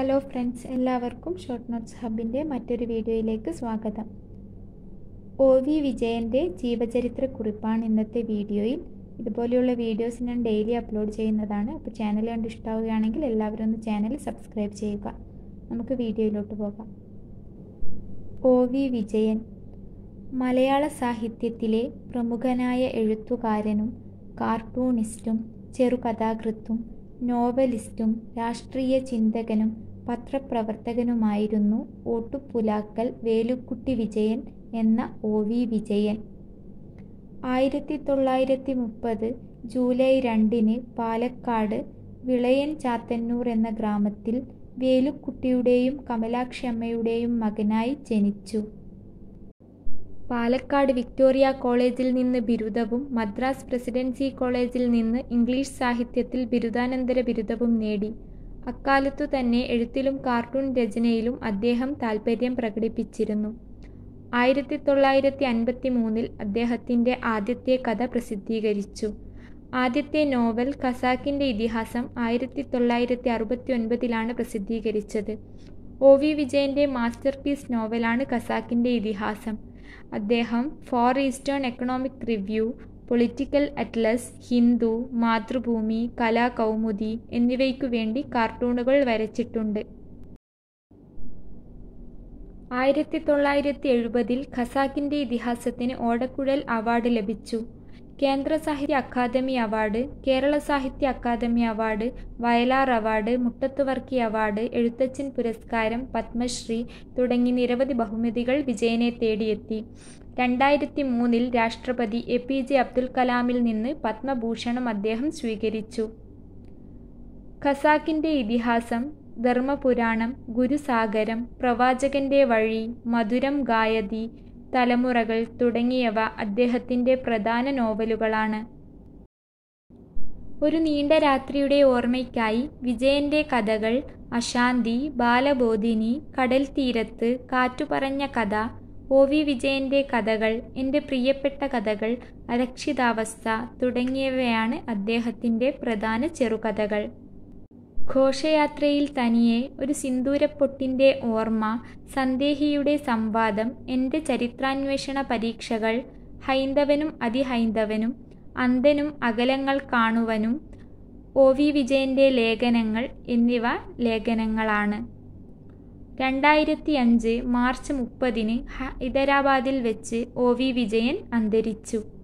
hello friends എല്ലാവർക്കും short notes ഹബിൻ്റെ മറ്റൊരു വീഡിയോയിലേക്ക് സ്വാഗതം ഒ വി വിജയൻ്റെ ജീവചരിത്രക്കുറിപ്പാണ് ഇന്നത്തെ വീഡിയോയിൽ ഇതുപോലെയുള്ള വീഡിയോസ് ഞാൻ ഡെയിലി അപ്ലോഡ് ചെയ്യുന്നതാണ് അപ്പോൾ ചാനൽ കണ്ട് ഇഷ്ടമാവുകയാണെങ്കിൽ എല്ലാവരും ഒന്ന് ചാനൽ സബ്സ്ക്രൈബ് ചെയ്യുക നമുക്ക് വീഡിയോയിലോട്ട് പോകാം ഒ വി വിജയൻ മലയാള സാഹിത്യത്തിലെ പ്രമുഖനായ എഴുത്തുകാരനും കാർട്ടൂണിസ്റ്റും ചെറുകഥാകൃത്തും നോവലിസ്റ്റും രാഷ്ട്രീയ ചിന്തകനും പത്രപ്രവർത്തകനുമായിരുന്നു ഓട്ടുപുലാക്കൽ വേലുക്കുട്ടി വിജയൻ എന്ന ഒ വി വിജയൻ ആയിരത്തി തൊള്ളായിരത്തി മുപ്പത് ജൂലൈ രണ്ടിന് പാലക്കാട് വിളയൻ ചാത്തന്നൂർ എന്ന ഗ്രാമത്തിൽ വേലുക്കുട്ടിയുടെയും കമലാക്ഷി അമ്മയുടെയും മകനായി ജനിച്ചു പാലക്കാട് വിക്ടോറിയ കോളേജിൽ നിന്ന് ബിരുദവും മദ്രാസ് പ്രസിഡൻസി കോളേജിൽ നിന്ന് ഇംഗ്ലീഷ് സാഹിത്യത്തിൽ ബിരുദാനന്തര ബിരുദവും നേടി അക്കാലത്തു തന്നെ എഴുത്തിലും കാർട്ടൂൺ രചനയിലും അദ്ദേഹം താൽപ്പര്യം പ്രകടിപ്പിച്ചിരുന്നു ആയിരത്തി തൊള്ളായിരത്തി അൻപത്തി മൂന്നിൽ അദ്ദേഹത്തിൻ്റെ ആദ്യത്തെ കഥ പ്രസിദ്ധീകരിച്ചു ആദ്യത്തെ നോവൽ ഖസാക്കിൻ്റെ ഇതിഹാസം ആയിരത്തി തൊള്ളായിരത്തി അറുപത്തി ഒൻപതിലാണ് പ്രസിദ്ധീകരിച്ചത് ഒ വി വിജയൻ്റെ മാസ്റ്റർ പീസ് നോവലാണ് ഖസാക്കിൻ്റെ ഇതിഹാസം അദ്ദേഹം Far Eastern Economic Review political atlas Hindu Mathrubhumi Kalakaumudi എന്നിവയ്ക്കു വേണ്ടി കാർട്ടൂണുകൾ വരച്ചിട്ടുണ്ട് ആയിരത്തി തൊള്ളായിരത്തി എഴുപതിൽ ഖസാക്കിൻ്റെ ഇതിഹാസത്തിന് ഓടക്കുഴൽ അവാർഡ് ലഭിച്ചു കേന്ദ്ര സാഹിത്യ academy award Kerala Sahitya academy award Vayalar award Muttathu Varkey award Ezhuthachan പുരസ്കാരം പത്മശ്രീ തുടങ്ങി നിരവധി ബഹുമതികൾ വിജയനെ തേടിയെത്തി രണ്ടായിരത്തി മൂന്നിൽ രാഷ്ട്രപതി എ പി ജെ അബ്ദുൽ കലാമിൽ നിന്ന് പത്മഭൂഷണം അദ്ദേഹം സ്വീകരിച്ചു ഖസാക്കിൻ്റെ ഇതിഹാസം ധർമ്മപുരാണം ഗുരുസാഗരം പ്രവാചകന്റെ വഴി മധുരം ഗായതി തലമുറകൾ തുടങ്ങിയവ അദ്ദേഹത്തിൻ്റെ പ്രധാന നോവലുകളാണ് ഒരു നീണ്ട രാത്രിയുടെ ഓർമ്മയ്ക്കായി വിജയന്റെ കഥകൾ അശാന്തി ബാലബോധിനി കടൽ തീരത്ത് കാറ്റുപറഞ്ഞ കഥ ഒ വി വിജയന്റെ കഥകൾ എൻ്റെ പ്രിയപ്പെട്ട കഥകൾ അരക്ഷിതാവസ്ഥ തുടങ്ങിയവയാണ് അദ്ദേഹത്തിൻ്റെ പ്രധാന ചെറുകഥകൾ ഘോഷയാത്രയിൽ തനിയെ ഒരു സിന്ദൂരപ്പൊട്ടിൻ്റെ ഓർമ്മ സന്ദേഹിയുടെ സംവാദം എൻ്റെ ചരിത്രാന്വേഷണ പരീക്ഷകൾ ഹൈന്ദവനും അതിഹൈന്ദവനും അന്ധനും അകലങ്ങൾ കാണുവനും ഒ വി വിജയൻ്റെ ലേഖനങ്ങൾ എന്നിവ ലേഖനങ്ങളാണ് രണ്ടായിരത്തി അഞ്ച് മാർച്ച് മുപ്പതിന് ഹൈദരാബാദിൽ വെച്ച് ഒ വി വിജയൻ അന്തരിച്ചു